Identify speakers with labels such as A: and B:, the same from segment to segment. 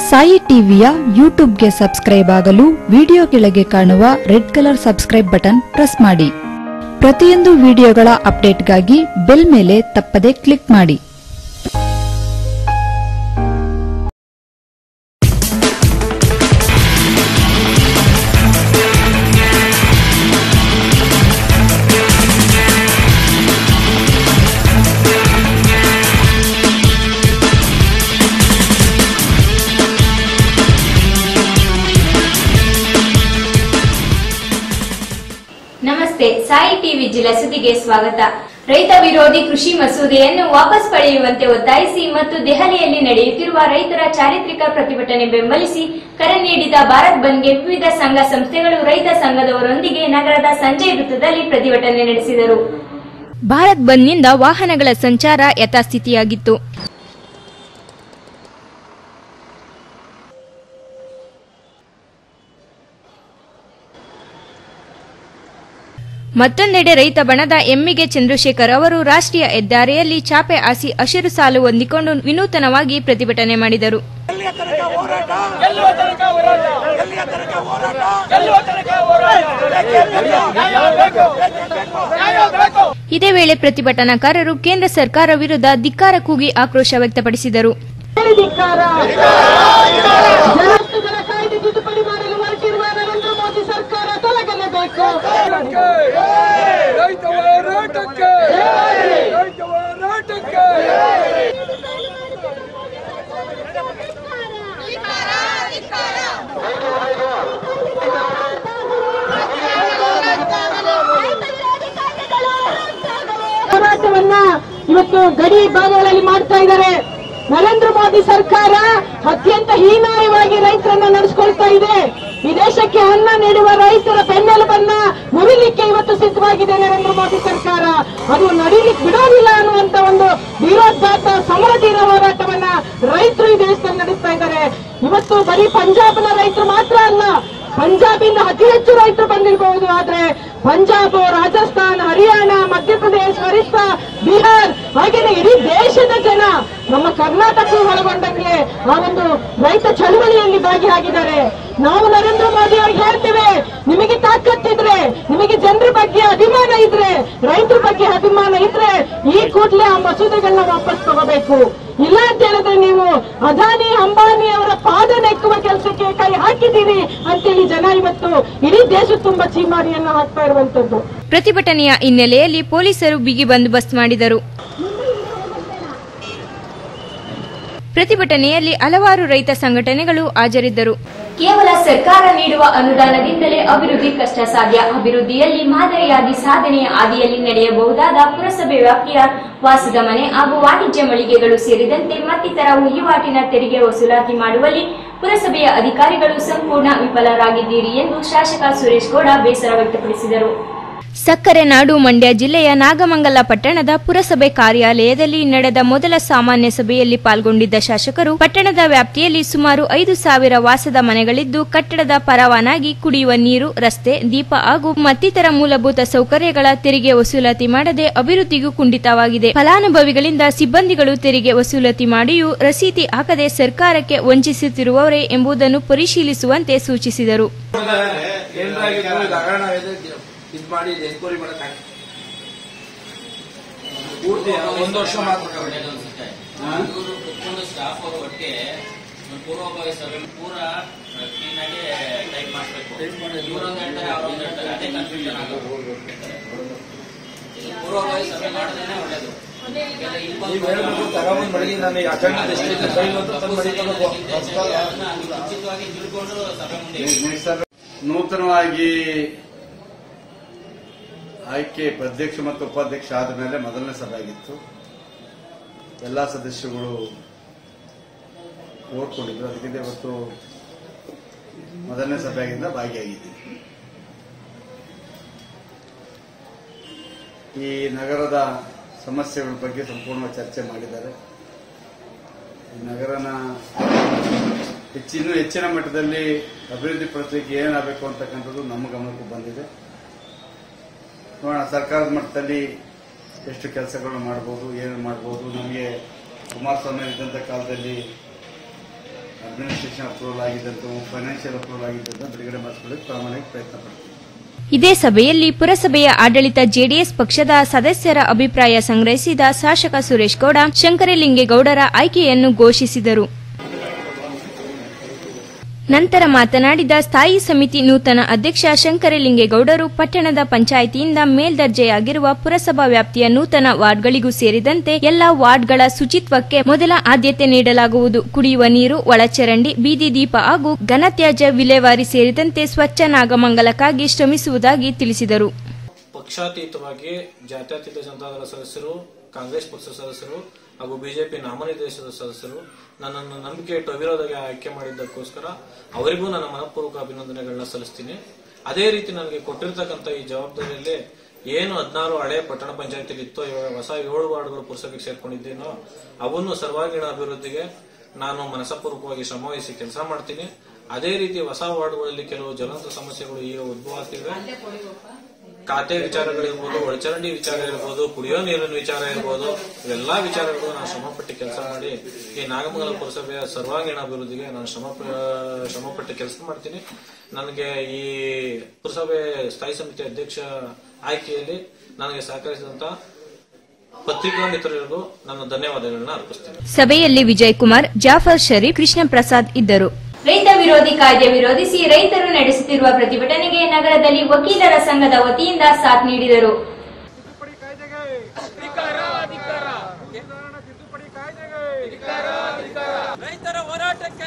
A: ಸಾಯಿ ಟಿವಿಯ ಯೂಟ್ಯೂಬ್ಗೆ ಸಬ್ಸ್ಕ್ರೈಬ್ ಆಗಲು ವಿಡಿಯೋ ಕೆಳಗೆ ಕಾಣುವ red colour subscribe button press ಮಾಡಿ ಪ್ರತಿಯೊಂದು ವಿಡಿಯೋಗಳ ಅಪ್ಡೇಟ್ಗಾಗಿ ಬೆಲ್ ಮೇಲೆ ತಪ್ಪದೆ ಕ್ಲಿಕ್ ಮಾಡಿ
B: ನಮಸ್ತೆ ಸಾಯಿ ಟಿವಿ ಜಿಲ್ಲಾ ಸುದ್ದಿಗೆ ಸ್ವಾಗತ ರೈತ ವಿರೋಧಿ ಕೃಷಿ ಮಸೂದೆಯನ್ನು ವಾಪಸ್ ಪಡೆಯುವಂತೆ ಒತ್ತಾಯಿಸಿ ಮತ್ತು ದೆಹಲಿಯಲ್ಲಿ ನಡೆಯುತ್ತಿರುವ ರೈತರ ಚಾರಿತ್ರಿಕ ಪ್ರತಿಭಟನೆ ಬೆಂಬಲಿಸಿ ಕರೆ ನೀಡಿದ ಭಾರತ್ ಬಂದ್ಗೆ ವಿವಿಧ ಸಂಘ ಸಂಸ್ಥೆಗಳು ರೈತ ಸಂಘದವರೊಂದಿಗೆ ನಗರದ ಸಂಜೆ ವೃತ್ತದಲ್ಲಿ ಪ್ರತಿಭಟನೆ ನಡೆಸಿದರು ಭಾರತ್ ಬಂದ್ನಿಂದ ವಾಹನಗಳ ಸಂಚಾರ ಯಥಾಸ್ಥಿತಿಯಾಗಿತ್ತು ಮತ್ತೊಂದೆಡೆ ರೈತ ಬಣದ ಎಮ್ಮಿಗೆ ಚಂದ್ರಶೇಖರ್ ಅವರು ರಾಷ್ಟ್ರೀಯ ಹೆದ್ದಾರಿಯಲ್ಲಿ ಚಾಪೆ ಹಾಸಿ ಹಸಿರು ಸಾಲು ಹೊಂದಿಕೊಂಡು ವಿನೂತನವಾಗಿ ಪ್ರತಿಭಟನೆ ಮಾಡಿದರು
C: ಎಲ್ಲಿಯ ತನಕ ಹೋರಾಟ ಗೆಲ್ಲುವ ತನಕ ಹೋರಾಟ ಎಲ್ಲಿಯ ತನಕ ಹೋರಾಟ ಗೆಲ್ಲುವ ತನಕ ಹೋರಾಟ ಬೇಕೇ ಬೇಕು. ನ್ಯಾಯ ಬೇಕು.
B: ಇದೇ ವೇಳೆ ಪ್ರತಿಭಟನಾಕಾರರು ಕೇಂದ್ರ ಸರ್ಕಾರ ವಿರುದ್ಧ ಧಿಕ್ಕಾರ ಕೂಗಿ ಆಕ್ರೋಶ ವ್ಯಕ್ತಪಡಿಸಿದರು
D: ಧಿಕ್ಕಾರ ಜನಹಕ್ಕುಗಳ ಕಾಯ್ದೆ ತಿದ್ದುಪಡಿ ಮಾಡಲು ಹೊರಟಿರುವ ನರೇಂದ್ರ ಮೋದಿ ಸರ್ಕಾರ ತೊಲಗಲೇಬೇಕು
C: ರೈತ ಹೋರಾಟಕ್ಕೆ ರೈತ ಹೋರಾಟಕ್ಕೆ
D: ಹೋರಾಟವನ್ನ ಇವತ್ತು ಗಡಿ ಭಾಗಗಳಲ್ಲಿ ಮಾಡ್ತಾ ಇದ್ದಾರೆ ನರೇಂದ್ರ ಮೋದಿ ಸರ್ಕಾರ ಅತ್ಯಂತ ಹೀನಾಯವಾಗಿ ರೈತರನ್ನ ನಡೆಸ್ಕೊಳ್ತಾ ಇದೆ ಈ ದೇಶಕ್ಕೆ ಅನ್ನ ನೀಡುವ ರೈತರ ಬೆನ್ನೆಲುಬನ್ನ ಮುರಿಲಿಕ್ಕೆ ಇವತ್ತು ಸಿದ್ಧವಾಗಿದೆ ನರೇಂದ್ರ ಮೋದಿ ಸರ್ಕಾರ ಅದು ನಡೀಲಿಕ್ಕೆ ಬಿಡೋದಿಲ್ಲ ಅನ್ನುವಂತ ಒಂದು ವಿರೋಧಾತ ಸಮರಧೀರ ಹೋರಾಟವನ್ನ ರೈತರು ಈ ದೇಶದಲ್ಲಿ ನಡೆಸ್ತಾ ಇದ್ದಾರೆ ಇವತ್ತು ಬರೀ ಪಂಜಾಬ್ನ ರೈತರು ಮಾತ್ರ ಅಲ್ಲ ಪಂಜಾಬಿಂದ ಅತಿ ಹೆಚ್ಚು ರೈತರು ಬಂದಿರಬಹುದು ಆದ್ರೆ ಪಂಜಾಬ್ ರಾಜಸ್ಥಾನ್ ಹರಿಯಾಣ ಮಧ್ಯಪ್ರದೇಶ ಒರಿಸ್ಸಾ ಬಿಹಾರ್ ಹಾಗೇನೆ ಇಡೀ ದೇಶದ ಜನ ನಮ್ಮ ಕರ್ನಾಟಕ ಒಳಗೊಂಡಂಗೆ ಆ ಒಂದು ರೈತ ಚಳವಳಿಯಲ್ಲಿ ಭಾಗಿಯಾಗಿದ್ದಾರೆ ನಾವು ನರೇಂದ್ರ ಮೋದಿ ಅವ್ರಿಗೆ ಹೇಳ್ತೇವೆ ನಿಮಗೆ ತಾಕತ್ತಿದ್ರೆ ನಿಮಗೆ ಜನರ ಬಗ್ಗೆ ಅಭಿಮಾನ ಇದ್ರೆ ರೈತರ ಬಗ್ಗೆ ಅಭಿಮಾನ ಇದ್ರೆ ಈ ಕೂಡಲೇ ಆ ಮಸೂದೆಗಳನ್ನ ವಾಪಸ್ ತಗೋಬೇಕು ಇಲ್ಲ ಅಂತ ಹೇಳಿದ್ರೆ ನೀವು ಅದಾನಿ ಅಂಬಾನಿ ಅವರ ಪಾದ ನೆಕ್ಕುವ ಕೆಲಸಕ್ಕೆ ಕೈ ಹಾಕಿದ್ದೀರಿ ಅಂತೇಳಿ ಜನ ಇವತ್ತು ಇಡೀ ದೇಶ ತುಂಬಾ ಚೀಮಾರಿಯನ್ನು ಹಾಕ್ತಾ ಇರುವಂತದ್ದು
B: ಪ್ರತಿಭಟನೆಯ ಹಿನ್ನೆಲೆಯಲ್ಲಿ ಪೊಲೀಸರು ಬಿಗಿ ಬಂದೋಬಸ್ತ್ ಮಾಡಿದರು ಪ್ರತಿಭಟನೆಯಲ್ಲಿ ಹಲವಾರು ರೈತ ಸಂಘಟನೆಗಳು ಹಾಜರಿದ್ದರು ಕೇವಲ ಸರ್ಕಾರ ನೀಡುವ ಅನುದಾನದಿಂದಲೇ ಅಭಿವೃದ್ಧಿ ಕಷ್ಟ ಸಾಧ್ಯ ಅಭಿವೃದ್ಧಿಯಲ್ಲಿ ಮಾದರಿಯಾಗಿ ಸಾಧನೆಯ ಹಾದಿಯಲ್ಲಿ ನಡೆಯಬಹುದಾದ ಪುರಸಭೆ ವ್ಯಾಪ್ತಿಯ ವಾಸದ ಮನೆ ಹಾಗೂ ವಾಣಿಜ್ಯ ಮಳಿಗೆಗಳು ಸೇರಿದಂತೆ ಮತ್ತಿತರ ವಹಿವಾಟಿನ ತೆರಿಗೆ ವಸೂಲಾತಿ ಮಾಡುವಲ್ಲಿ ಪುರಸಭೆಯ ಅಧಿಕಾರಿಗಳು ಸಂಪೂರ್ಣ ವಿಫಲರಾಗಿದ್ದೀರಿ ಎಂದು ಶಾಸಕ ಸುರೇಶ್ ಗೌಡ ಬೇಸರ ವ್ಯಕ್ತಪಡಿಸಿದರು ಸಕ್ಕರೆ ನಾಡು ಮಂಡ್ಯ ಜಿಲ್ಲೆಯ ನಾಗಮಂಗಲ ಪಟ್ಟಣದ ಪುರಸಭೆ ಕಾರ್ಯಾಲಯದಲ್ಲಿ ನಡೆದ ಮೊದಲ ಸಾಮಾನ್ಯ ಸಭೆಯಲ್ಲಿ ಪಾಲ್ಗೊಂಡಿದ್ದ ಶಾಸಕರು ಪಟ್ಟಣದ ವ್ಯಾಪ್ತಿಯಲ್ಲಿ ಸುಮಾರು ಐದು ಸಾವಿರ ವಾಸದ ಮನೆಗಳಿದ್ದು ಕಟ್ಟಡದ ಪರವಾನಾಗಿ ಕುಡಿಯುವ ನೀರು ರಸ್ತೆ ದೀಪ ಹಾಗೂ ಮತ್ತಿತರ ಮೂಲಭೂತ ಸೌಕರ್ಯಗಳ ತೆರಿಗೆ ವಸೂಲಾತಿ ಮಾಡದೆ ಅಭಿವೃದ್ಧಿಗೂ ಕುಂಠಿತವಾಗಿದೆ ಫಲಾನುಭವಿಗಳಿಂದ ಸಿಬ್ಬಂದಿಗಳು ತೆರಿಗೆ ವಸೂಲಾತಿ ಮಾಡಿಯೂ ರಸೀದಿ ಹಾಕದೆ ಸರ್ಕಾರಕ್ಕೆ ವಂಚಿಸುತ್ತಿರುವವರೇ ಎಂಬುದನ್ನು ಪರಿಶೀಲಿಸುವಂತೆ ಸೂಚಿಸಿದರು
E: ಏನಾಗಿದ್ರು ಇದು ಹಗರಣ ಇದೆ ಇದು ಮಾಡಿ ಎನ್ಕ್ವೈರಿ ಮಾಡಕ್ಕಾಗ ಪೂರ್ತಿ ಒಂದು ವರ್ಷ ಮಾತ್ರ
F: ಇವರು ಕುತ್ಕೊಂಡು ಸ್ಟಾಫ್ ಅವರು ಒಟ್ಟಿಗೆ ಒಂದು ಪೂರ್ವಭಾವಿ ಸಭೆ ಪೂರ ಕ್ಲೀನ್ ಆಗಿ ಟೈಪ್ ಮಾಡಿಸ್ಬೇಕು ಇವರೊಂದು ಹೇಳ್ತಾರೆ ಅವರೊಂದು ಹೇಳ್ತಾರೆ ಅದೇ ಕನ್ಫ್ಯೂಷನ್ ಆಗೋದು ಪೂರ್ವಭಾವಿ ಸಭೆ ಮಾಡಿದ್ರೆ ಒಳ್ಳೇದು ಯಾಕಂದ್ರೆ ಇಲ್ಲಿ ಬಂದು
E: ನೀವು ಹೇಳ್ಬೇಕು ತಗೊಂಬಂದ್ ಮಡಗಿ ನಾನು ಅಟೆಂಡ್ ಎಷ್ಟಿದೆ ಫೈಲ್ ಅಂತ ತಂದು ಮಡಿಕೊಂಡು
F: ಅದನ್ನ ಮುಂಚಿತವಾಗಿ ತಿಳ್ಕೊಂಡು ಸಭೆ ಮುಂದೆ
G: ನೂತನವಾಗಿ ಆಯ್ಕೆ ಅಧ್ಯಕ್ಷ ಮತ್ತು ಉಪಾಧ್ಯಕ್ಷ ಆದ ಮೇಲೆ ಮೊದಲನೇ ಸಭೆ ಆಗಿತ್ತು ಎಲ್ಲ ಸದಸ್ಯರುಗಳು ಓದ್ಕೊಂಡಿದ್ರು ಅದಕ್ಕಿಂತ ಇವತ್ತು ಮೊದಲನೇ ಸಭೆಯಾಗಿಂದ ಭಾಗಿಯಾಗಿದ್ದೀನಿ ಈ ನಗರದ ಸಮಸ್ಯೆಗಳ ಬಗ್ಗೆ ಸಂಪೂರ್ಣ ಚರ್ಚೆ ಮಾಡಿದ್ದಾರೆ ಈ ನಗರನ ಹೆಚ್ಚಿನ ಹೆಚ್ಚಿನ ಮಟ್ಟದಲ್ಲಿ ಅಭಿವೃದ್ಧಿ ಪಡಿಸಲಿಕ್ಕೆ ಏನಾಗಬೇಕು ಅಂತಕ್ಕಂಥದ್ದು ನಮ್ಮ ಗಮನಕ್ಕೂ ಬಂದಿದೆ ನೋಡೋಣ ಸರ್ಕಾರದ ಮಟ್ಟದಲ್ಲಿ ಎಷ್ಟು ಕೆಲಸಗಳನ್ನು ಮಾಡ್ಬೋದು ಏನು ಮಾಡ್ಬೋದು ನಮಗೆ ಕುಮಾರಸ್ವಾಮಿ ಇದ್ದಂಥ ಕಾಲದಲ್ಲಿ ಅಡ್ಮಿನಿಸ್ಟ್ರೇಷನ್ ಅಪ್ರೂವಲ್ ಆಗಿದ್ದಂಥವು ಫೈನಾನ್ಷಿಯಲ್ ಅಪ್ರೂವಲ್ ಆಗಿದ್ದಂಥ ಬಿಡುಗಡೆ ಮಾಡಿಸ್ಕೊಳ್ಳೋಕೆ ಪ್ರಾಮಾಣಿಕ ಪ್ರಯತ್ನ ಪಡ್ತೀವಿ
B: ಇದೇ ಸಭೆಯಲ್ಲಿ ಪುರಸಭೆಯ ಆಡಳಿತ ಜೆಡಿಎಸ್ ಪಕ್ಷದ ಸದಸ್ಯರ ಅಭಿಪ್ರಾಯ ಸಂಗ್ರಹಿಸಿದ ಶಾಸಕ ಸುರೇಶ್ ಗೌಡ ಶಂಕರಲಿಂಗೇಗೌಡರ ಆಯ್ಕೆಯನ್ನು ಘೋಷಿಸಿದರು ನಂತರ ಮಾತನಾಡಿದ ಸ್ಥಾಯಿ ಸಮಿತಿ ನೂತನ ಅಧ್ಯಕ್ಷ ಶಂಕರಲಿಂಗೇಗೌಡರು ಪಟ್ಟಣದ ಪಂಚಾಯಿತಿಯಿಂದ ಮೇಲ್ದರ್ಜೆಯಾಗಿರುವ ಪುರಸಭಾ ವ್ಯಾಪ್ತಿಯ ನೂತನ ವಾರ್ಡ್ಗಳಿಗೂ ಸೇರಿದಂತೆ ಎಲ್ಲಾ ವಾರ್ಡ್ಗಳ ಶುಚಿತ್ವಕ್ಕೆ ಮೊದಲ ಆದ್ಯತೆ ನೀಡಲಾಗುವುದು ಕುಡಿಯುವ ನೀರು ಒಳಚರಂಡಿ ಬೀದಿ ದೀಪ ಹಾಗೂ ಘನತ್ಯಾಜ್ಯ ವಿಲೇವಾರಿ ಸೇರಿದಂತೆ ಸ್ವಚ್ಛ ನಾಗಮಂಗಲಕ್ಕಾಗಿ ಶ್ರಮಿಸುವುದಾಗಿ ತಿಳಿಸಿದರು
H: ಪಕ್ಷಾತೀತವಾಗಿ ಜಾತ್ಯತೀತ ಜನತಾದಳ ಸದಸ್ಯರು ಕಾಂಗ್ರೆಸ್ ಪಕ್ಷದ ಸದಸ್ಯರು ಹಾಗೂ ಬಿಜೆಪಿ ನಾಮನಿರ್ದೇಶಿತ ಸದಸ್ಯರು ನನ್ನನ್ನು ನಂಬಿಕೆ ಇಟ್ಟು ಅವಿರೋಧವಾಗಿ ಆಯ್ಕೆ ಮಾಡಿದ್ದಕ್ಕೋಸ್ಕರ ಅವರಿಗೂ ನನ್ನ ಮನಪೂರ್ವಕ ಅಭಿನಂದನೆಗಳನ್ನ ಸಲ್ಲಿಸ್ತೀನಿ ಅದೇ ರೀತಿ ನನಗೆ ಕೊಟ್ಟಿರ್ತಕ್ಕಂಥ ಈ ಜವಾಬ್ದಾರಿಯಲ್ಲಿ ಏನು ಹದಿನಾರು ಹಳೆ ಪಟ್ಟಣ ಪಂಚಾಯತಿಲಿ ಇತ್ತೋ ಇವಾಗ ಹೊಸ ಏಳು ವಾರ್ಡ್ಗಳು ಪುರಸಭೆಗೆ ಸೇರ್ಕೊಂಡಿದ್ದೀನೋ ಅವನ್ನು ಸರ್ವಾಂಗೀಣ ಅಭಿವೃದ್ಧಿಗೆ ನಾನು ಮನಸಪೂರ್ವಕವಾಗಿ ಶ್ರಮವಹಿಸಿ ಕೆಲಸ ಮಾಡ್ತೀನಿ ಅದೇ ರೀತಿ ಹೊಸ ವಾರ್ಡ್ಗಳಲ್ಲಿ ಕೆಲವು ಜ್ವಲಂತ ಸಮಸ್ಯೆಗಳು ಈಗ ಉದ್ಭವ ಆಗ್ತಿವೆ ಖಾತೆ ವಿಚಾರಗಳಿರ್ಬೋದು ಒಳಚರಂಡಿ ವಿಚಾರ ಇರ್ಬೋದು ಕುಡಿಯೋ ನೀರಿನ ವಿಚಾರ ಇರ್ಬೋದು ಇವೆಲ್ಲಾ ವಿಚಾರಗಳು ನಾನು ಶ್ರಮಪಟ್ಟು ಕೆಲಸ ಮಾಡಿ ಈ ನಾಗಮಂಗಲ ಪುರಸಭೆಯ ಸರ್ವಾಂಗೀಣ ಅಭಿವೃದ್ಧಿಗೆ ನಾನು ಶ್ರಮ ಶ್ರಮಪಟ್ಟು ಕೆಲಸ ಮಾಡ್ತೀನಿ ನನಗೆ ಈ ಪುರಸಭೆ ಸ್ಥಾಯಿ ಸಮಿತಿ ಅಧ್ಯಕ್ಷ ಆಯ್ಕೆಯಲ್ಲಿ ನನಗೆ ಸಹಕರಿಸಿದಂತ ಪತ್ರಿಕಾ ಮಿತ್ರರಿಗೂ ನನ್ನ ಧನ್ಯವಾದಗಳನ್ನ ಅರ್ಪಿಸ್ತೇನೆ
B: ಸಭೆಯಲ್ಲಿ ವಿಜಯ್ ಕುಮಾರ್ ಜಾಫರ್ ಶರೀಫ್ ಕೃಷ್ಣ ಪ್ರಸಾದ್ ಇದ್ದರು ರೈತ ವಿರೋಧಿ ಕಾಯ್ದೆ ವಿರೋಧಿಸಿ ರೈತರು ನಡೆಸುತ್ತಿರುವ ಪ್ರತಿಭಟನೆಗೆ ನಗರದಲ್ಲಿ ವಕೀಲರ ಸಂಘದ ವತಿಯಿಂದ ಸಾಥ್ ನೀಡಿದರು
C: ರೈತರ ಹೋರಾಟಕ್ಕೆ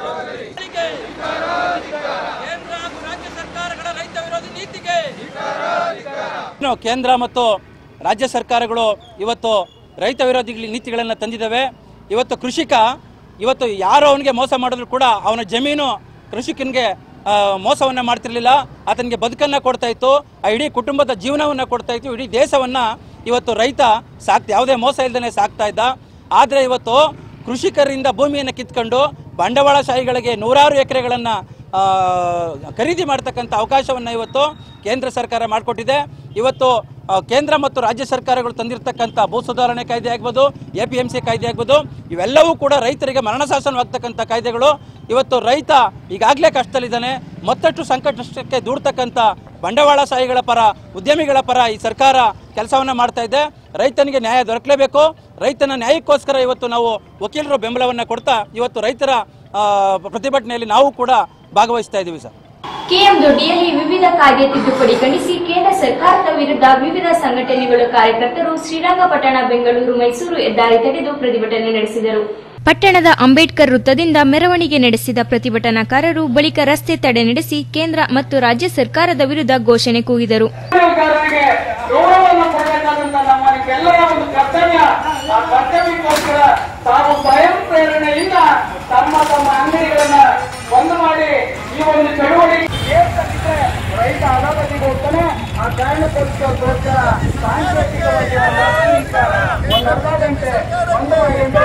C: ಕೇಂದ್ರ ಹಾಗೂ ರಾಜ್ಯ ಸರ್ಕಾರಗಳ ರೈತ ವಿರೋಧಿ ನೀತಿಗೆ
I: ಇನ್ನು ಕೇಂದ್ರ ಮತ್ತು ರಾಜ್ಯ ಸರ್ಕಾರಗಳು ಇವತ್ತು ರೈತ ವಿರೋಧಿ ನೀತಿಗಳನ್ನು ತಂದಿದ್ದಾವೆ ಇವತ್ತು ಕೃಷಿಕ ಇವತ್ತು ಯಾರು ಅವನಿಗೆ ಮೋಸ ಮಾಡಿದ್ರು ಕೂಡ ಅವನ ಜಮೀನು ಕೃಷಿಕನಿಗೆ ಆ, ಮೋಸವನ್ನ ಮಾಡ್ತಿರ್ಲಿಲ್ಲ ಆತನಿಗೆ ಬದುಕನ್ನ ಕೊಡ್ತಾ ಇತ್ತು ಆ ಇಡೀ ಕುಟುಂಬದ ಜೀವನವನ್ನ ಕೊಡ್ತಾ ಇತ್ತು ಇಡೀ ದೇಶವನ್ನ ಇವತ್ತು ರೈತ ಸಾಕ್ತ ಯಾವುದೇ ಮೋಸ ಇಲ್ದೇನೆ ಸಾಕ್ತಾ ಇದ್ದ ಆದರೆ ಇವತ್ತು ಕೃಷಿಕರಿಂದ ಭೂಮಿಯನ್ನು ಕಿತ್ಕೊಂಡು ಬಂಡವಾಳಶಾಹಿಗಳಿಗೆ ನೂರಾರು ಎಕರೆಗಳನ್ನು ಖರೀದಿ ಮಾಡ್ತಕ್ಕಂಥ ಅವಕಾಶವನ್ನು ಇವತ್ತು ಕೇಂದ್ರ ಸರ್ಕಾರ ಮಾಡಿಕೊಟ್ಟಿದೆ ಇವತ್ತು ಆ, ಕೇಂದ್ರ ಮತ್ತು ರಾಜ್ಯ ಸರ್ಕಾರಗಳು ತಂದಿರತಕ್ಕಂಥ ಭೂ ಸುಧಾರಣೆ ಕಾಯ್ದೆ ಆಗ್ಬೋದು ಎ ಪಿ ಎಂ ಸಿ ಕಾಯ್ದೆ ಆಗ್ಬೋದು ಇವೆಲ್ಲವೂ ಕೂಡ ರೈತರಿಗೆ ಮರಣ ಶಾಸನವಾಗ್ತಕ್ಕಂಥ ಕಾಯ್ದೆಗಳು ಇವತ್ತು ರೈತ ಈಗಾಗಲೇ ಕಷ್ಟದಲ್ಲಿದ್ದಾನೆ ಮತ್ತಷ್ಟು ಸಂಕಷ್ಟಕ್ಕೆ ದೂಡ್ತಕ್ಕಂಥ ಬಂಡವಾಳಶಾಹಿಗಳ ಪರ ಉದ್ಯಮಿಗಳ ಪರ ಈ ಸರ್ಕಾರ ಕೆಲಸವನ್ನ ಮಾಡ್ತಾ ಇದೆ ರೈತನಿಗೆ ನ್ಯಾಯ ದೊರಕಲೇಬೇಕು ರೈತನ ನ್ಯಾಯಕ್ಕೋಸ್ಕರ ಇವತ್ತು ನಾವು ವಕೀಲರು ಬೆಂಬಲವನ್ನು ಕೊಡ್ತಾ ಇವತ್ತು ರೈತರ ಆ, ಪ್ರತಿಭಟನೆಯಲ್ಲಿ ನಾವು ಕೂಡ ಭಾಗವಹಿಸ್ತಾ ಇದ್ದೀವಿ ಸರ್
B: ಕೆಎಂ ದೊಡ್ಡಿಯಲ್ಲಿ ವಿವಿಧ ಕಾಯ್ದೆ ತಿದ್ದುಪಡಿ ಖಂಡಿಸಿ ಕೇಂದ್ರ ಸರ್ಕಾರದ ವಿರುದ್ಧ ವಿವಿಧ ಸಂಘಟನೆಗಳು ಕಾರ್ಯಕರ್ತರು ಶ್ರೀರಂಗಪಟ್ಟಣ ಬೆಂಗಳೂರು ಮೈಸೂರು ಹೆದ್ದಾರಿ ತಡೆದು ಪ್ರತಿಭಟನೆ ನಡೆಸಿದರು ಪಟ್ಟಣದ ಅಂಬೇಡ್ಕರ್ ವೃತ್ತದಿಂದ ಮೆರವಣಿಗೆ ನಡೆಸಿದ ಪ್ರತಿಭಟನಾಕಾರರು ಬಳಿಕ ರಸ್ತೆ ತಡೆ ನಡೆಸಿ ಕೇಂದ್ರ ಮತ್ತು ರಾಜ್ಯ ಸರ್ಕಾರದ ವಿರುದ್ಧ ಘೋಷಣೆ ಕೂಗಿದರು
J: ಉದ್ಯೋಗಗಾರರಿಗೆ ಗೌರವವನ್ನು ಕೊಡಬೇಕಾದಂತ ನಮ್ಮ ಎಲ್ಲರ ಒಂದು ಕರ್ತವ್ಯ ಆ ಕರ್ತವ್ಯಕ್ಕೋಸ್ಕರ ತಾವು ಸ್ವಯಂ ಪ್ರೇರಣೆಯಿಂದ ತಮ್ಮ ತಮ್ಮ ಅಂಗಡಿಗಳನ್ನ ಬಂದ್ ಮಾಡಿ ಈ ಒಂದು ಚಳುವಳಿ ಏರ್ತಕ್ಕಿದ್ರೆ ರೈತ ಅನಾಗತಿಗೆ ಹೋಗ್ತಾನೆ ಆ ಕಾರಣಕ್ಕೋಸ್ಕರ ಸಾಂಕೇತಿಕವಾಗಿ ಒಂದು ಹತ್ತು ನಿಮಿಷ, ಒಂದು ಅರ್ಧ ಗಂಟೆ ಒಂದು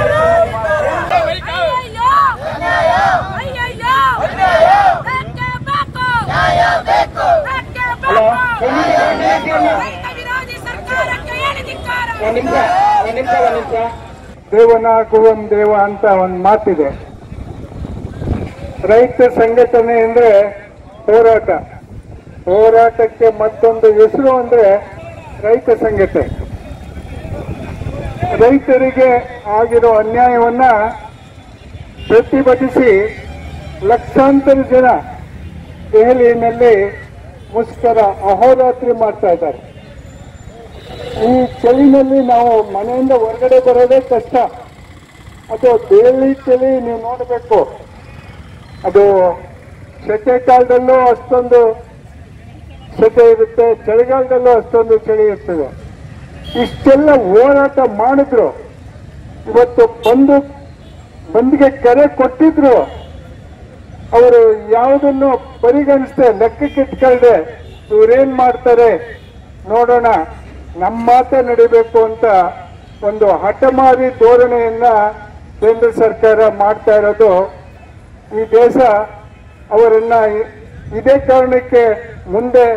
J: ಒಂದ್ ನಿಮಿಷ ಒಂದ್ ನಿಮಿಷ ಒಂದ್ ನಿಮಿಷ ದೇವನಾಗುವನ್ ದೇವ ಅಂತ ಒಂದು ಮಾತಿದೆ ರೈತ ಸಂಘಟನೆ ಅಂದ್ರೆ ಹೋರಾಟ ಹೋರಾಟಕ್ಕೆ ಮತ್ತೊಂದು ಹೆಸರು ಅಂದ್ರೆ ರೈತ ಸಂಘಟನೆ ರೈತರಿಗೆ ಆಗಿರೋ ಅನ್ಯಾಯವನ್ನ ಪ್ರತಿಭಟಿಸಿ ಲಕ್ಷಾಂತರ ಜನ ದೆಹಲಿಯಲ್ಲಿ ಮುಷ್ಕರ ಅಹೋರಾತ್ರಿ ಮಾಡ್ತಾ ಇದ್ದಾರೆ ಈ ಚಳಿನಲ್ಲಿ ನಾವು ಮನೆಯಿಂದ ಹೊರಗಡೆ ಬರೋದೇ ಕಷ್ಟ ಅದು ದೆಹಲಿ ಚಳಿ ನೀವು ನೋಡಬೇಕು ಅದು ಸೆಕೆ ಕಾಲದಲ್ಲೂ ಅಷ್ಟೊಂದು ಸೆಕೆ ಇರುತ್ತೆ ಚಳಿಗಾಲದಲ್ಲೂ ಅಷ್ಟೊಂದು ಚಳಿ ಇರ್ತದೆ ಇಷ್ಟೆಲ್ಲ ಹೋರಾಟ ಮಾಡಿದ್ರು ಇವತ್ತು ಬಂದು ಬಂದ್ಗೆ ಕರೆ ಕೊಟ್ಟಿದ್ರು ಅವರು ಯಾವುದನ್ನು ಪರಿಗಣಿಸದೆ ಲೆಕ್ಕಕ್ಕೆ ಇಟ್ಕೊಳ್ದೆ ಇವ್ರೇನ್ ಮಾಡ್ತಾರೆ ನೋಡೋಣ ನಮ್ಮ ಮಾತೇ ನಡಿಬೇಕು ಅಂತ ಒಂದು ಹಠಮಾರಿ ಧೋರಣೆಯನ್ನ ಕೇಂದ್ರ ಸರ್ಕಾರ ಮಾಡ್ತಾ ಇರೋದು ಈ ದೇಶ ಅವರನ್ನ ಇ- ಇದೇ ಕಾರಣಕ್ಕೆ ಮುಂದೆ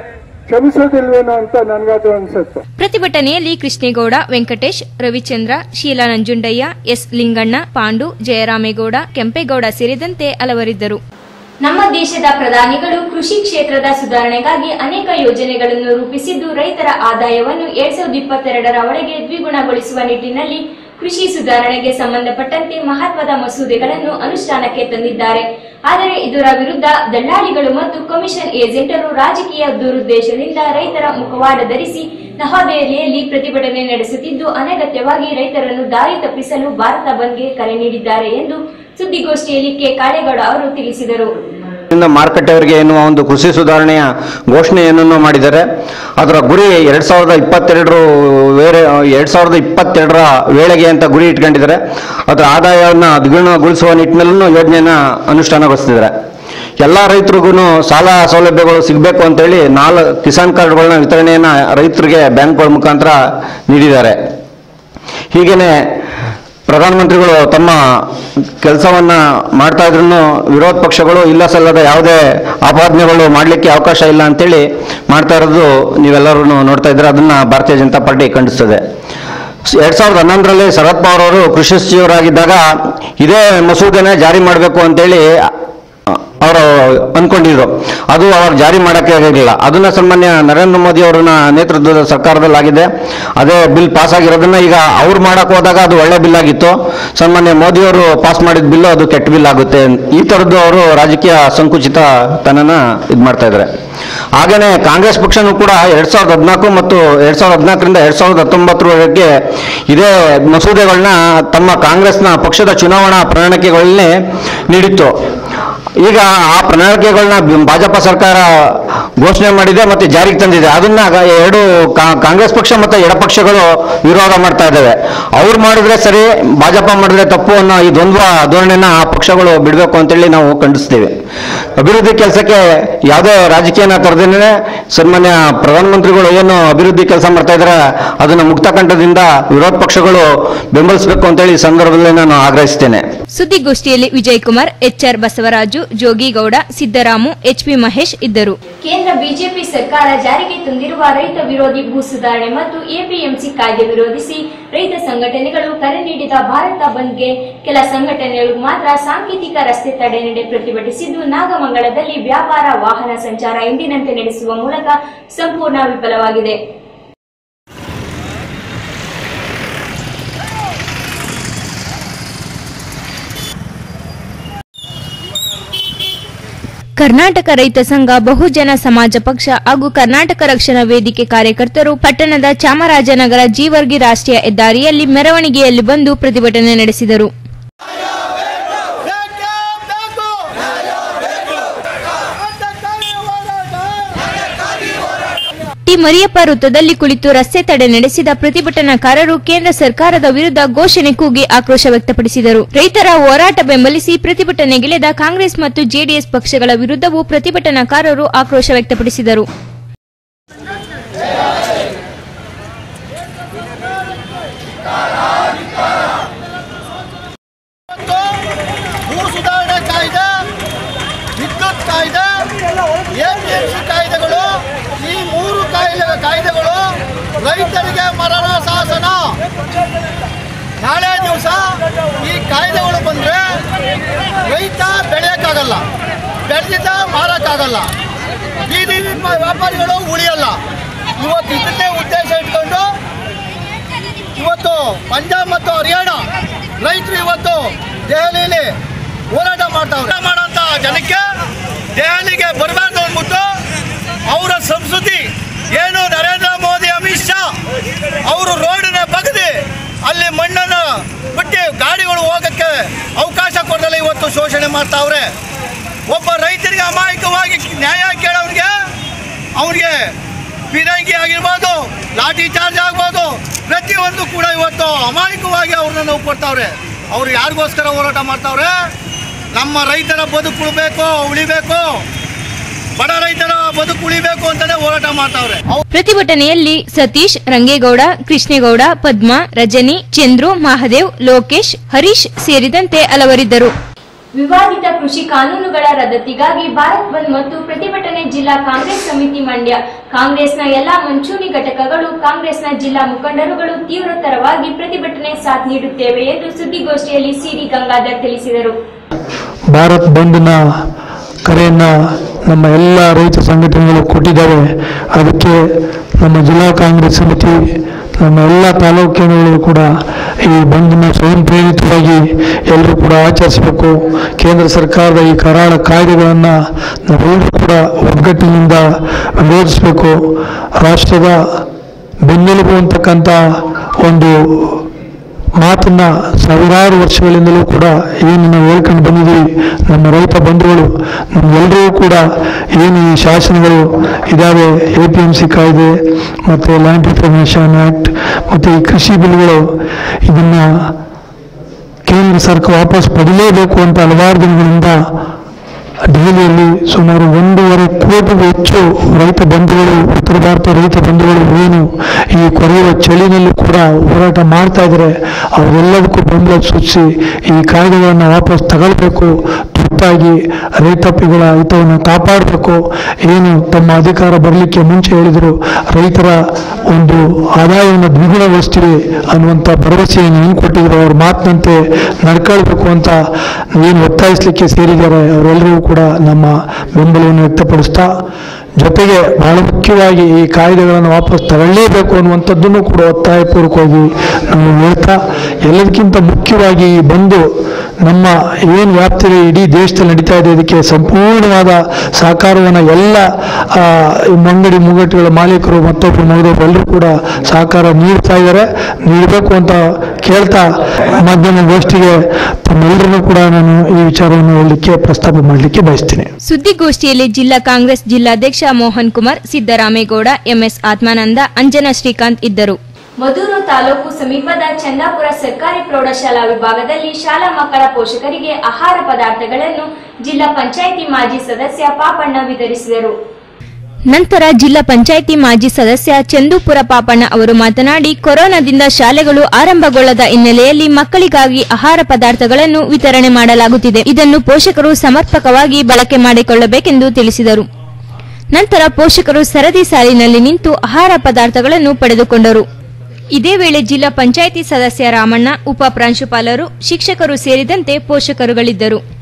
K: ಕ್ಷಮಿಸೋದಿಲ್ವೇನೋ ಅಂತ ನನ್ಗದು ಅನ್ಸುತ್ತೆ
B: ಪ್ರತಿಭಟನೆಯಲ್ಲಿ ಕೃಷ್ಣೇಗೌಡ ವೆಂಕಟೇಶ್ ರವಿಚಂದ್ರ ಶೀಲಾ ನಂಜುಂಡಯ್ಯ ಎಸ್ ಲಿಂಗಣ್ಣ ಪಾಂಡು ಜಯರಾಮೇಗೌಡ ಕೆಂಪೇಗೌಡ ಸೇರಿದಂತೆ ಹಲವರಿದ್ದರು ನಮ್ಮ ದೇಶದ ಪ್ರಧಾನಿಗಳು ಕೃಷಿ ಕ್ಷೇತ್ರದ ಸುಧಾರಣೆಗಾಗಿ ಅನೇಕ ಯೋಜನೆಗಳನ್ನು ರೂಪಿಸಿದ್ದು ರೈತರ ಆದಾಯವನ್ನು ಎರಡ್ ಸಾವಿರದ ಇಪ್ಪತ್ತೆರಡರ ಒಳಗೆ ದ್ವಿಗುಣಗೊಳಿಸುವ ನಿಟ್ಟಿನಲ್ಲಿ ಕೃಷಿ ಸುಧಾರಣೆಗೆ ಸಂಬಂಧಪಟ್ಟಂತೆ ಮಹತ್ವದ ಮಸೂದೆಗಳನ್ನು ಅನುಷ್ಠಾನಕ್ಕೆ ತಂದಿದ್ದಾರೆ ಆದರೆ ಇದರ ವಿರುದ್ಧ ದಳ್ಳಾಳಿಗಳು ಮತ್ತು ಕಮಿಷನ್ ಏಜೆಂಟರು ರಾಜಕೀಯ ದುರುದ್ದೇಶದಿಂದ ರೈತರ ಮುಖವಾಡ ಧರಿಸಿ ನವದೆಹಲಿಯಲ್ಲಿ ಪ್ರತಿಭಟನೆ ನಡೆಸುತ್ತಿದ್ದು ಅನಗತ್ಯವಾಗಿ ರೈತರನ್ನು ದಾರಿ ತಪ್ಪಿಸಲು ಭಾರತ ಬಂದ್ಗೆ ಕರೆ ನೀಡಿದ್ದಾರೆ ಎಂದು ಸುದ್ದಿಗೋಷ್ಠಿಯಲ್ಲಿ ಕೆ ಕಾಳೇಗೌಡ ಅವರು ತಿಳಿಸಿದರು
L: ಇಂದ ಮಾರುಕಟ್ಟೆಯವರಿಗೆ ಎನ್ನುವ ಒಂದು ಕೃಷಿ ಸುಧಾರಣೆಯ ಘೋಷಣೆಯನ್ನು ಮಾಡಿದ್ದಾರೆ ಅದರ ಗುರಿ ಎರಡ್ ಸಾವಿರದ ಇಪ್ಪತ್ತೆರಡರ ವೇರೆ ಎರಡ್ ಸಾವಿರದ ಇಪ್ಪತ್ತೆರಡರ ವೇಳೆಗೆ ಅಂತ ಗುರಿ ಇಟ್ಕೊಂಡಿದ್ದಾರೆ ಅದರ ಆದಾಯವನ್ನು ದ್ವಿಗುಣಗೊಳಿಸುವ ನಿಟ್ಟಿನಲ್ಲೂ ಯೋಜನೆಯನ್ನ ಅನುಷ್ಠಾನಗೊಳಿಸ್ತಿದ್ದಾರೆ ಎಲ್ಲ ರೈತರಿಗೂ ಸಾಲ ಸೌಲಭ್ಯಗಳು ಸಿಗಬೇಕು ಅಂತೇಳಿ ನಾಲ್ ಕಿಸಾನ್ ಕಾರ್ಡ್ಗಳನ್ನ ವಿತರಣೆಯನ್ನ ರೈತರಿಗೆ ಬ್ಯಾಂಕ್ಗಳ ಮುಖಾಂತರ ನೀಡಿದ್ದಾರೆ ಹೀಗೇನೆ ಪ್ರಧಾನಮಂತ್ರಿಗಳು ತಮ್ಮ ಕೆಲಸವನ್ನ ಮಾಡ್ತಾ ಇದ್ರು ವಿರೋಧ ಪಕ್ಷಗಳು ಇಲ್ಲ ಸಲ್ಲದ ಯಾವುದೇ ಆಪಾದನೆಗಳು ಮಾಡಲಿಕ್ಕೆ ಅವಕಾಶ ಇಲ್ಲ ಅಂತೇಳಿ ಮಾಡ್ತಾ ಇರೋದು ನೀವೆಲ್ಲರೂ ನೋಡ್ತಾ ಇದ್ರೆ ಅದನ್ನ ಭಾರತೀಯ ಜನತಾ ಪಾರ್ಟಿ ಖಂಡಿಸ್ತದೆ ಎರಡ್ ಸಾವಿರದ ಹನ್ನೊಂದರಲ್ಲಿ ಶರದ್ ಪವಾರ್ ಅವರು ಕೃಷಿ ಸಚಿವರಾಗಿದ್ದಾಗ ಇದೇ ಮಸೂದೆನೇ ಜಾರಿ ಮಾಡಬೇಕು ಅಂತೇಳಿ ಅವರು ಅನ್ಕೊಂಡಿದ್ರು ಅದು ಅವ್ರು ಜಾರಿ ಮಾಡಕ್ಕೆ ಆಗಿರಲಿಲ್ಲ ಅದನ್ನ ಸನ್ಮಾನ್ಯ ನರೇಂದ್ರ ಮೋದಿ ಅವರನ್ನ ನೇತೃತ್ವದ ಸರ್ಕಾರದಲ್ಲಿ ಆಗಿದೆ ಅದೇ ಬಿಲ್ ಪಾಸ್ ಆಗಿರೋದನ್ನ ಈಗ ಅವ್ರು ಮಾಡಕ್ ಹೋದಾಗ ಅದು ಒಳ್ಳೆ ಬಿಲ್ ಆಗಿತ್ತು ಸನ್ಮಾನ್ಯ ಮೋದಿ ಅವರು ಪಾಸ್ ಮಾಡಿದ ಬಿಲ್ ಅದು ಕೆಟ್ಟ ಬಿಲ್ ಆಗುತ್ತೆ ಈ ತರದ್ದು ಅವರು ರಾಜಕೀಯ ಸಂಕುಚಿತ ತನನ ಇದು ಮಾಡ್ತಾ ಇದ್ದಾರೆ ಹಾಗೇನೆ ಕಾಂಗ್ರೆಸ್ ಪಕ್ಷನೂ ಕೂಡ ಎರಡ್ ಸಾವಿರದ ಹದಿನಾಲ್ಕು ಮತ್ತು ಎರಡ್ ಸಾವಿರದ ಹದಿನಾಲ್ಕರಿಂದ ಎರಡ್ ಸಾವಿರದ ಹತ್ತೊಂಬತ್ತರವರೆಗೆ ಇದೇ ಮಸೂದೆಗಳನ್ನ ತಮ್ಮ ಕಾಂಗ್ರೆಸ್ನ ಪಕ್ಷದ ಚುನಾವಣಾ ಪ್ರಣಾಳಿಕೆಗಳಲ್ಲಿ ನೀಡಿತ್ತು ಈಗ ಆ ಪ್ರಣಾಳಿಕೆಗಳನ್ನ ಬಿ- ಭಾಜಪ ಸರ್ಕಾರ ಘೋಷಣೆ ಮಾಡಿದೆ ಮತ್ತೆ ಜಾರಿಗೆ ತಂದಿದೆ ಅದನ್ನ ಗ- ಎರಡು ಕಾ- ಕಾಂಗ್ರೆಸ್ ಪಕ್ಷ ಮತ್ತೆ ಎಡಪಕ್ಷಗಳು ವಿರೋಧ ಮಾಡ್ತಾ ಇದ್ದಾವೆ ಅವ್ರು ಮಾಡಿದ್ರೆ ಸರಿ ಭಾಜಪ ಮಾಡಿದ್ರೆ ತಪ್ಪು ಅನ್ನೋ ಈ ದ್ವಂದ್ವ ಧೋರಣೆನ ಆ ಪಕ್ಷಗಳು ಬಿಡಬೇಕು ಅಂತೇಳಿ ನಾವು ಖಂಡಿಸ್ತೀವಿ ಅಭಿವೃದ್ಧಿ ಕೆಲಸಕ್ಕೆ ಯಾವುದೇ ರಾಜಕೀಯನ ತರದೇನೆ ಸನ್ಮಾನ್ಯ ಪ್ರಧಾನಮಂತ್ರಿಗಳು ಏನು ಅಭಿವೃದ್ಧಿ ಕೆಲಸ ಮಾಡ್ತಾ ಇದ್ದಾರೆ ಅದನ್ನ ಮುಕ್ತ ಕಂಠದಿಂದ ವಿರೋಧ ಪಕ್ಷಗಳು ಬೆಂಬಲಿಸಬೇಕು ಅಂತೇಳಿ ಈ ಸಂದರ್ಭದಲ್ಲಿ ನಾನು ಆಗ್ರಹಿಸ್ತೇನೆ
B: ಸುದ್ದಿಗೋಷ್ಠಿಯಲ್ಲಿ ವಿಜಯಕುಮಾರ್ ಎಚ್ಆರ್ ಬಸವರಾಜು ಜೋಗಿಗೌಡ ಸಿದ್ದರಾಮು ಎಚ್ಪಿ ಮಹೇಶ್ ಇದ್ದರು ಕೇಂದ್ರ ಬಿಜೆಪಿ ಸರ್ಕಾರ ಜಾರಿಗೆ ತಂದಿರುವ ರೈತ ವಿರೋಧಿ ಭೂ ಸುಧಾರಣೆ ಮತ್ತು ಎಪಿಎಂಸಿ ಕಾಯ್ದೆ ವಿರೋಧಿಸಿ ರೈತ ಸಂಘಟನೆಗಳು ಕರೆ ನೀಡಿದ ಭಾರತ ಬಂದ್ಗೆ ಕೆಲ ಸಂಘಟನೆಗಳು ಮಾತ್ರ ಸಾಂಕೇತಿಕ ರಸ್ತೆ ತಡೆ ನಡೆ ಪ್ರತಿಭಟಿಸಿದ್ದು ನಾಗಮಂಗಲದಲ್ಲಿ ವ್ಯಾಪಾರ ವಾಹನ ಸಂಚಾರ ಎಂದಿನಂತೆ ನಡೆಸುವ ಮೂಲಕ ಸಂಪೂರ್ಣ ವಿಫಲವಾಗಿದೆ ಕರ್ನಾಟಕ ರೈತ ಸಂಘ ಬಹುಜನ ಸಮಾಜ ಪಕ್ಷ ಹಾಗೂ ಕರ್ನಾಟಕ ರಕ್ಷಣಾ ವೇದಿಕೆ ಕಾರ್ಯಕರ್ತರು ಪಟ್ಟಣದ ಚಾಮರಾಜನಗರ ಜೀವರ್ಗಿ ರಾಷ್ಟ್ರೀಯ ಹೆದ್ದಾರಿಯಲ್ಲಿ ಮೆರವಣಿಗೆಯಲ್ಲಿ ಬಂದು ಪ್ರತಿಭಟನೆ ನಡೆಸಿದರು ಟಿ ಮರಿಯಪ್ಪ ವೃತ್ತದಲ್ಲಿ ಕುಳಿತು ರಸ್ತೆ ತಡೆ ನಡೆಸಿದ ಪ್ರತಿಭಟನಾಕಾರರು ಕೇಂದ್ರ ಸರ್ಕಾರದ ವಿರುದ್ಧ ಘೋಷಣೆ ಕೂಗಿ ಆಕ್ರೋಶ ವ್ಯಕ್ತಪಡಿಸಿದರು ರೈತರ ಹೋರಾಟ ಬೆಂಬಲಿಸಿ ಪ್ರತಿಭಟನೆಗಿಳಿದ ಕಾಂಗ್ರೆಸ್ ಮತ್ತು ಜೆಡಿಎಸ್ ಪಕ್ಷಗಳ ವಿರುದ್ಧವೂ ಪ್ರತಿಭಟನಾಕಾರರು ಆಕ್ರೋಶ ವ್ಯಕ್ತಪಡಿಸಿದರು
M: ಭೂ ಸುಧಾರಣೆ ಕಾಯ್ದೆ ವಿದ್ಯುತ್ ಕಾಯ್ದೆ ಎಪಿಎಂಸಿ ಕಾಯ್ದೆಗಳು ಈ ಮೂರು ಕಾಯ್ದೆ ಕಾಯ್ದೆಗಳು ರೈತರಿಗೆ ಮರಣ ಶಾಸನ ನಾಳೆ ದಿವಸ ಈ ಕಾಯ್ದೆಗಳು ಬಂದ್ರೆ ರೈತ ಬೆಳೆಯಕ್ಕಾಗಲ್ಲ ಬೆಳೆದಿದ್ದ ಮಾರಕ್ಕಾಗಲ್ಲ ಬೀದಿ ವ್ಯಾಪ- ವ್ಯಾಪಾರಿಗಳು ಉಳಿಯಲ್ಲ ಇವತ್ತು ಇದನ್ನೇ ಉದ್ದೇಶ ಇಟ್ಕೊಂಡು ಇವತ್ತು ಪಂಜಾಬ್ ಮತ್ತು ಹರಿಯಾಣ ರೈತರು ಇವತ್ತು ದೆಹಲಿಯಲ್ಲಿ ಹೋರಾಟ ಮಾಡ್ತಾವ್ರೆ ಮಾಡೋಂಥ ಜನಕ್ಕೆ ದೆಹಲಿಗೆ ಬರಬಾರ್ದು ಅಂದ್ಬಿಟ್ಟು ಅವರ ಸಂಸ್ಕೃತಿ ಏನು ನರೇಂದ್ರ ಮೋದಿ ಅಮಿತ್ ಶಾ ಅವರು ರೋಡನ್ನ ಬಗ್ದಿ ಅಲ್ಲಿ ಮಣ್ಣನ್ನು ಬಿಟ್ಟು ಗಾಡಿಗಳು ಹೋಗಕ್ಕೆ ಅವಕಾಶ ಕೊಡದಲ್ಲ ಇವತ್ತು ಶೋಷಣೆ ಮಾಡ್ತಾವ್ರೆ ಒಬ್ಬ ರೈತರಿಗೆ ಅಮಾಯಕವಾಗಿ ನ್ಯಾಯ ಕೇಳೋರಿಗೆ ಅವನಿಗೆ ಪಿರಂಗಿ ಆಗಿರ್ಬೋದು ಲಾಠಿ ಚಾರ್ಜ್ ಆಗ್ಬೋದು ಪ್ರತಿಯೊಂದು ಕೂಡ ಇವತ್ತು ಅಮಾಯಕವಾಗಿ ಅವ್ರನ್ನ ನಾವು ಕೊಡ್ತಾವ್ರೆ ಅವ್ರು ಯಾರಿಗೋಸ್ಕರ ಹೋರಾಟ ಮಾಡ್ತಾವ್ರೆ ನಮ್ಮ ರೈತರ ಬದುಕು ಉಳ್ಬೇಕು ಉಳಿಬೇಕು ಬಡ ರೈತರ ಬದುಕು ಉಳಿಬೇಕು ಅಂತಾನೆ ಹೋರಾಟ ಮಾಡ್ತಾವ್ರೆ
B: ಪ್ರತಿಭಟನೆಯಲ್ಲಿ ಸತೀಶ್ ರಂಗೇಗೌಡ ಕೃಷ್ಣೇಗೌಡ ಪದ್ಮ ರಜನಿ ಚಂದ್ರು ಮಹಾದೇವ್ ಲೋಕೇಶ್ ಹರೀಶ್ ಸೇರಿದಂತೆ ಹಲವರಿದ್ದರು ವಿವಾದಿತ ಕೃಷಿ ಕಾನೂನುಗಳ ರದ್ದತಿಗಾಗಿ ಭಾರತ್ ಬಂದ್ ಮತ್ತು ಪ್ರತಿಭಟನೆ ಜಿಲ್ಲಾ ಕಾಂಗ್ರೆಸ್ ಸಮಿತಿ ಮಂಡ್ಯ ಕಾಂಗ್ರೆಸ್ನ ಎಲ್ಲಾ ಮುಂಚೂಣಿ ಘಟಕಗಳು ಕಾಂಗ್ರೆಸ್ನ ಜಿಲ್ಲಾ ಮುಖಂಡರುಗಳು ತೀವ್ರತರವಾಗಿ ಪ್ರತಿಭಟನೆ ಸಾಥ್ ನೀಡುತ್ತೇವೆ ಎಂದು ಸುದ್ದಿಗೋಷ್ಠಿಯಲ್ಲಿ ಸಿಡಿ ಗಂಗಾಧರ್ ತಿಳಿಸಿದರು
N: ಭಾರತ್ ಬಂದ್ನ ಕರೆಯನ್ನು ನಮ್ಮ ಎಲ್ಲ ರೈತ ಸಂಘಟನೆಗಳು ಕೊಟ್ಟಿದ್ದಾವೆ ಅದಕ್ಕೆ ನಮ್ಮ ಜಿಲ್ಲಾ ಕಾಂಗ್ರೆಸ್ ಸಮಿತಿ ನಮ್ಮ ಎಲ್ಲ ತಾಲೂಕು ಕೇಂದ್ರಗಳು ಕೂಡ ಈ ಬಂದ್ನ ಸ್ವಯಂ ಪ್ರೇರಿತವಾಗಿ ಎಲ್ಲರೂ ಕೂಡ ಆಚರಿಸಬೇಕು ಕೇಂದ್ರ ಸರ್ಕಾರದ ಈ ಕರಾಳ ಕಾಯ್ದೆಗಳನ್ನು ನಾವೆಲ್ಲರೂ ಕೂಡ ಒಗ್ಗಟ್ಟಿನಿಂದ ವಿರೋಧಿಸಬೇಕು ರಾಷ್ಟ್ರದ ಬೆನ್ನೆಲುಬು ಅಂತಕ್ಕಂಥ ಒಂದು ಮಾತನ್ನ ಸಾವಿರಾರು ವರ್ಷಗಳಿಂದಲೂ ಕೂಡ ಏನು ನಾವು ಹೇಳ್ಕೊಂಡು ಬಂದಿದ್ದೀವಿ ನಮ್ಮ ರೈತ ಬಂಧುಗಳು ನಮ್ಗೆಲ್ಲರಿಗೂ ಕೂಡ ಏನು ಈ ಶಾಸನಗಳು ಇದ್ದಾವೆ ಎ ಪಿ ಎಂ ಸಿ ಕಾಯ್ದೆ ಮತ್ತು ಲ್ಯಾಂಡ್ ರಿಫಾರ್ಮೇಷನ್ ಆ್ಯಕ್ಟ್ ಮತ್ತು ಈ ಕೃಷಿ ಬಿಲ್ಗಳು ಇದನ್ನು ಕೇಂದ್ರ ಸರ್ಕಾರ ವಾಪಸ್ ಪಡಿಲೇಬೇಕು ಅಂತ ಹಲವಾರು ದಿನಗಳಿಂದ ದೆಹಲಿಯಲ್ಲಿ ಸುಮಾರು ಒಂದೂವರೆ ಕೋಟಿಗೂ ಹೆಚ್ಚು ರೈತ ಬಂಧುಗಳು ಉತ್ತರ ಭಾರತ ರೈತ ಬಂಧುಗಳು ಏನು ಈ ಕೊರೆಯುವ ಚಳಿನಲ್ಲೂ ಕೂಡ ಹೋರಾಟ ಮಾಡ್ತಾ ಇದ್ದಾರೆ ಅವರೆಲ್ಲದಕ್ಕೂ ಬೆಂಬಲ ಸೂಚಿಸಿ ಈ ಕಾಯ್ದೆಗಳನ್ನು ವಾಪಸ್ ತಗೊಳ್ಬೇಕು ತುರ್ತಾಗಿ ರೈತಾಪಿಗಳ ಹಿತವನ್ನು ಕಾಪಾಡಬೇಕು ಏನು ತಮ್ಮ ಅಧಿಕಾರ ಬರಲಿಕ್ಕೆ ಮುಂಚೆ ಹೇಳಿದರು ರೈತರ ಒಂದು ಆದಾಯವನ್ನು ದ್ವಿಗುಣಗೊಳಿಸ್ತೀವಿ ಅನ್ನುವಂಥ ಭರವಸೆಯನ್ನು ಏನು ಕೊಟ್ಟಿದ್ರು ಅವ್ರ ಮಾತಿನಂತೆ ನಡ್ಕೊಳ್ಬೇಕು ಅಂತ ಏನು ಒತ್ತಾಯಿಸಲಿಕ್ಕೆ ಸೇರಿದ್ದಾರೆ ಅವರೆಲ್ಲರಿಗೂ ಕೂಡ ನಮ್ಮ ಬೆಂಬಲವನ್ನು ವ್ಯಕ್ತಪಡಿಸ್ತಾ ಜೊತೆಗೆ ಬಹಳ ಮುಖ್ಯವಾಗಿ ಈ ಕಾಯ್ದೆಗಳನ್ನು ವಾಪಸ್ ತಗೊಳ್ಳೇಬೇಕು ಅನ್ನುವಂಥದ್ದನ್ನು ಕೂಡ ಒತ್ತಾಯಪೂರ್ವಕವಾಗಿ ನಾವು ಹೇಳ್ತಾ ಎಲ್ಲದಕ್ಕಿಂತ ಮುಖ್ಯವಾಗಿ ಈ ಬಂದು ನಮ್ಮ ಏನು ವ್ಯಾಪ್ತಿಯಲ್ಲಿ ಇಡೀ ದೇಶದಲ್ಲಿ ನಡೀತಾ ಇದೆ ಇದಕ್ಕೆ ಸಂಪೂರ್ಣವಾದ ಸಹಕಾರವನ್ನು ಎಲ್ಲ ಆ, ಈ ಅಂಗಡಿ ಮುಗ್ಗಟ್ಟುಗಳ ಮಾಲೀಕರು ಮತ್ತೊಬ್ಬರು ಮಗದೊಬ್ಬರು ಎಲ್ಲರೂ ಕೂಡ ಸಹಕಾರ ನೀಡ್ತಾ ಇದ್ದಾರೆ ನೀಡಬೇಕು ಅಂತ ಕೇಳ್ತಾ ಮಾಧ್ಯಮ ಗೋಷ್ಠಿಗೆ ತಮ್ಮೆಲ್ಲರನ್ನೂ ಕೂಡ ನಾನು ಈ ವಿಚಾರವನ್ನು ಹೇಳಲಿಕ್ಕೆ ಪ್ರಸ್ತಾಪ ಮಾಡಲಿಕ್ಕೆ ಬಯಸ್ತೀನಿ
B: ಸುದ್ದಿಗೋಷ್ಠಿಯಲ್ಲಿ ಜಿಲ್ಲಾ ಕಾಂಗ್ರೆಸ್ ಜಿಲ್ಲಾಧ್ಯಕ್ಷ ಮೋಹನ್ ಕುಮಾರ್ ಸಿದ್ದರಾಮೇಗೌಡ ಎಂಎಸ್ ಆತ್ಮಾನಂದ ಅಂಜನಾ ಶ್ರೀಕಾಂತ್ ಇದ್ದರು ಮಧೂರು ತಾಲೂಕು ಸಮೀಪದ ಚಂದಾಪುರ ಸರ್ಕಾರಿ ಪ್ರೌಢಶಾಲಾ ವಿಭಾಗದಲ್ಲಿ ಶಾಲಾ ಮಕ್ಕಳ ಪೋಷಕರಿಗೆ ಆಹಾರ ಪದಾರ್ಥಗಳನ್ನು ಜಿಲ್ಲಾ ಪಂಚಾಯಿತಿ ಮಾಜಿ ಸದಸ್ಯ ಪಾಪಣ್ಣ ವಿತರಿಸಿದರು ನಂತರ ಜಿಲ್ಲಾ ಪಂಚಾಯಿತಿ ಮಾಜಿ ಸದಸ್ಯ ಚಂದೂಪುರ ಪಾಪಣ್ಣ ಅವರು ಮಾತನಾಡಿ ಕೊರೋನಾದಿಂದ ಶಾಲೆಗಳು ಆರಂಭಗೊಳ್ಳದ ಹಿನ್ನೆಲೆಯಲ್ಲಿ ಮಕ್ಕಳಿಗಾಗಿ ಆಹಾರ ಪದಾರ್ಥಗಳನ್ನು ವಿತರಣೆ ಮಾಡಲಾಗುತ್ತಿದೆ ಇದನ್ನು ಪೋಷಕರು ಸಮರ್ಪಕವಾಗಿ ಬಳಕೆ ಮಾಡಿಕೊಳ್ಳಬೇಕೆಂದು ತಿಳಿಸಿದರು ನಂತರ ಪೋಷಕರು ಸರದಿ ಸಾಲಿನಲ್ಲಿ ನಿಂತು ಆಹಾರ ಪದಾರ್ಥಗಳನ್ನು ಪಡೆದುಕೊಂಡರು ಇದೇ ವೇಳೆ ಜಿಲ್ಲಾ ಪಂಚಾಯಿತಿ ಸದಸ್ಯ ರಾಮಣ್ಣ ಉಪ ಪ್ರಾಂಶುಪಾಲರು ಶಿಕ್ಷಕರು ಸೇರಿದಂತೆ ಪೋಷಕರುಗಳಿದ್ದರು